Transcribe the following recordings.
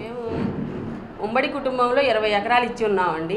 మేము ఉమ్మడి కుటుంబంలో ఇరవై ఎకరాలు ఇచ్చి ఉన్నామండి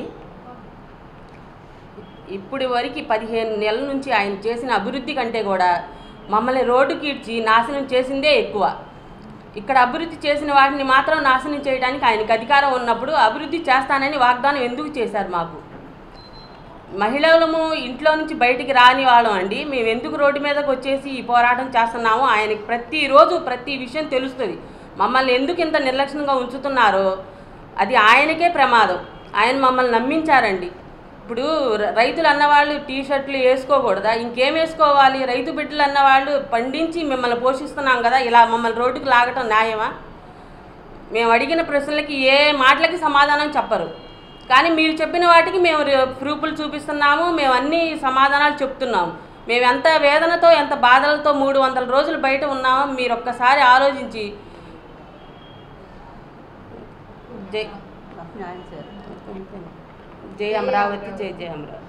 ఇప్పటి వరకు పదిహేను నెలల నుంచి ఆయన చేసిన అభివృద్ధి కంటే కూడా మమ్మల్ని రోడ్డుకి ఇడ్చి నాశనం చేసిందే ఎక్కువ ఇక్కడ అభివృద్ధి చేసిన వాటిని మాత్రం నాశనం చేయడానికి ఆయనకు అధికారం ఉన్నప్పుడు అభివృద్ధి చేస్తానని వాగ్దానం ఎందుకు చేశారు మాకు మహిళలము ఇంట్లో నుంచి బయటికి రాని వాళ్ళం అండి మేము ఎందుకు రోడ్డు మీదకి వచ్చేసి ఈ పోరాటం చేస్తున్నామో ఆయనకి ప్రతిరోజు ప్రతి విషయం తెలుస్తుంది మమ్మల్ని ఎందుకు ఇంత నిర్లక్ష్యంగా ఉంచుతున్నారో అది ఆయనకే ప్రమాదం ఆయన మమ్మల్ని నమ్మించారండి ఇప్పుడు ర- రైతులు అన్నవాళ్ళు టీ షర్ట్లు వేసుకోకూడదా ఇంకేం వేసుకోవాలి రైతు బిడ్డలు అన్నవాళ్ళు పండించి మిమ్మల్ని పోషిస్తున్నాం కదా ఇలా మమ్మల్ని రోడ్డుకు లాగటం న్యాయమా మేము అడిగిన ప్రశ్నలకి ఏ మాటలకి సమాధానం చెప్పరు కానీ మీరు చెప్పిన వాటికి మేము రే- ప్రూఫ్లు చూపిస్తున్నాము మేము అన్ని సమాధానాలు చెప్తున్నాము మేము ఎంత వేదనతో ఎంత బాధలతో మూడు వందల రోజులు బయట ఉన్నామో మీరు ఒక్కసారి ఆలోచించి జై జై అమరావతి జై జై అమరావతి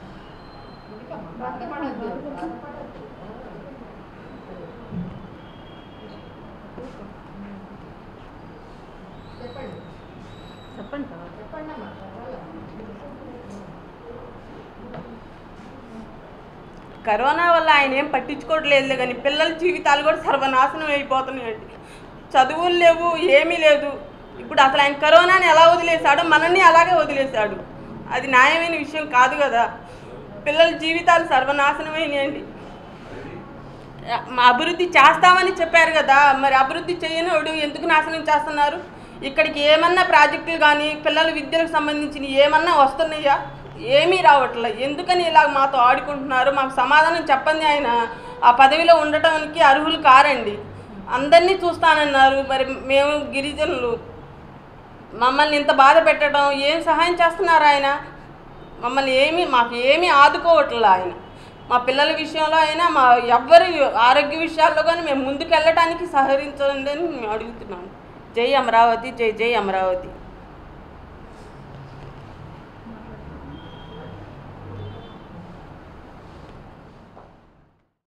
కరోనా వల్ల ఆయన ఏం పట్టించుకోవట్లేదు కానీ పిల్లల జీవితాలు కూడా సర్వనాశనం అయిపోతున్నాయండి చదువులు లేవు ఏమీ లేదు ఇప్పుడు అసలు ఆయన కరోనాని ఎలా వదిలేశాడో మనల్ని అలాగే వదిలేశాడు అది న్యాయమైన విషయం కాదు కదా పిల్లల జీవితాలు సర్వనాశనమైనాయండి మా అభివృద్ధి చేస్తామని చెప్పారు కదా మరి అభివృద్ధి చేయనోడు ఎందుకు నాశనం చేస్తున్నారు ఇక్కడికి ఏమన్నా ప్రాజెక్టులు కానీ పిల్లల విద్యలకు సంబంధించిన ఏమన్నా వస్తున్నాయా ఏమీ రావట్లే ఎందుకని ఇలా మాతో ఆడుకుంటున్నారు మాకు సమాధానం చెప్పండి ఆయన ఆ పదవిలో ఉండటానికి అర్హులు కారండి అందరినీ చూస్తానన్నారు మరి మేము గిరిజనులు మమ్మల్ని ఇంత బాధ పెట్టడం ఏం సహాయం చేస్తున్నారు ఆయన మమ్మల్ని ఏమీ మాకు ఏమీ ఆదుకోవట్లే ఆయన మా పిల్లల విషయంలో అయినా మా ఎవ్వరి ఆరోగ్య విషయాల్లో కానీ మేము ముందుకు వెళ్ళటానికి సహకరించండి అని మేము అడుగుతున్నాము జై అమరావతి జై జై అమరావతి